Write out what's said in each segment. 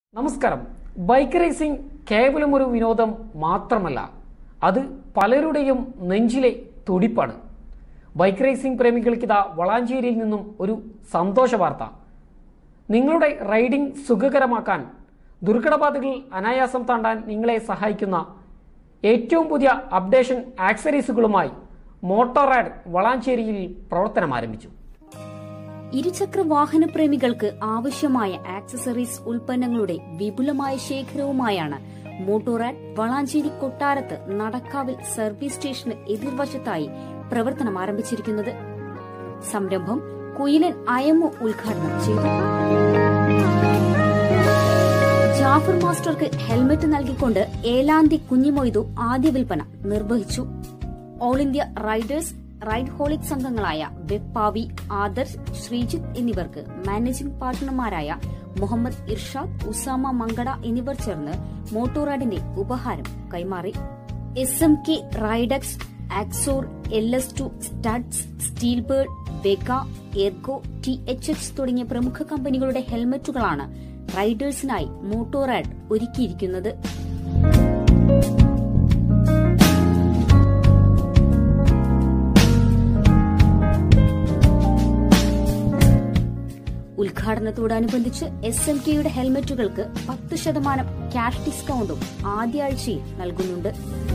നമസ്കാരം bike racing കേവലം ഒരു വിനോദം മാത്രമല്ല അത് പലരുടെയും നെഞ്ചിലെ തുടിപ്പാണ് ബൈക്ക് റേസിംഗ് പ്രേമികൾക്കിതാ വളാഞ്ചേരിയിൽ നിന്നും ഒരു സന്തോഷ വാർത്ത നിങ്ങളുടെ റൈഡിംഗ് സുഖകരമാക്കാൻ ദുർഘടപാതകൾ അനായാസം താണ്ടാൻ നിങ്ങളെ സഹായിക്കുന്ന ഏറ്റവും പുതിയ അപ്ഡേഷൻ ആക്സറീസുകളുമായി മോട്ടോറാഡ് വളാഞ്ചേരിയിൽ പ്രവർത്തനം ആരംഭിച്ചു ഇരുചക്ര വാഹന പ്രേമികൾക്ക് ആവശ്യമായ ആക്സസറീസ് ഉൽപ്പന്നങ്ങളുടെ വിപുലമായ ശേഖരവുമായാണ് മോട്ടോറാഡ് വളാഞ്ചേരി കൊട്ടാരത്ത് നടക്കാവിൽ സർവീസ് സ്റ്റേഷന് എതിർവശത്തായി പ്രവർത്തനം ആരംഭിച്ചിരിക്കുന്നത് സംരംഭം കുയിലൻ അയമു ഉദ്ഘാടനം ചെയ്തു ജാഫർ മാസ്റ്റർക്ക് ഹെൽമറ്റ് നൽകിക്കൊണ്ട് ഏലാന്തി കുഞ്ഞിമൊയ്തു ആദ്യ വിൽപ്പന നിർവഹിച്ചു All India Riders Ride Holic സംഘങ്ങളായ വെപ്പാവി ആദർശ് ശ്രീജിത്ത് എന്നിവർക്ക് മാനേജിംഗ് പാർട്ണർമാരായ മുഹമ്മദ് ഇർഷാദ് ഉസാമ മങ്കട എന്നിവർ ചേർന്ന് മോട്ടോറാഡിന്റെ ഉപഹാരം കൈമാറി S M K Ridex Axor L S two Studds Steelbird Vega Ergo T H X തുടങ്ങിയ പ്രമുഖ കമ്പനികളുടെ ഹെൽമറ്റുകളാണ് റൈഡേഴ്സിനായി മോട്ടോറാഡ് ഒരുക്കിയിരിക്കുന്നത് ഉദ്ഘാടനത്തോടനുബന്ധിച്ച് എസ് എം കെയുടെ ഹെൽമറ്റുകൾക്ക് പത്ത് ശതമാനം ക്യാഷ് ഡിസ്കൌണ്ടും ആദ്യ ആഴ്ചയിൽ നൽകുന്നുണ്ട്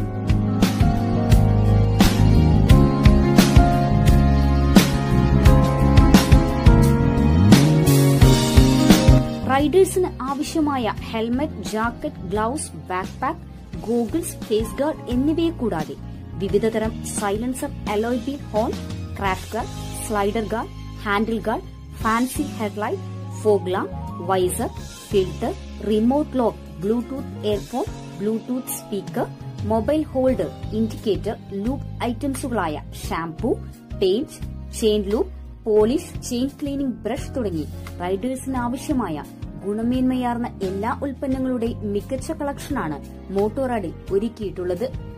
റൈഡേഴ്സിന് ആവശ്യമായ helmet jacket gloves back pack goggles face guard എന്നിവയെ കൂടാതെ വിവിധതരം silencer alloy wheel horn crash guard slider guard handle guard fancy headlight fog lamp visor filter remote lock Bluetooth earphone Bluetooth speaker mobile holder indicator lube ഐറ്റംസുകളായ shampoo paint chain lube polish chain cleaning brush തുടങ്ങി റൈഡേഴ്സിന് ആവശ്യമായ ഗുണമേന്മയാർന്ന എല്ലാ ഉൽപ്പന്നങ്ങളുടെയും മികച്ച കളക്ഷനാണ് മോട്ടോറാഡിൽ ഒരുക്കിയിട്ടുള്ളത്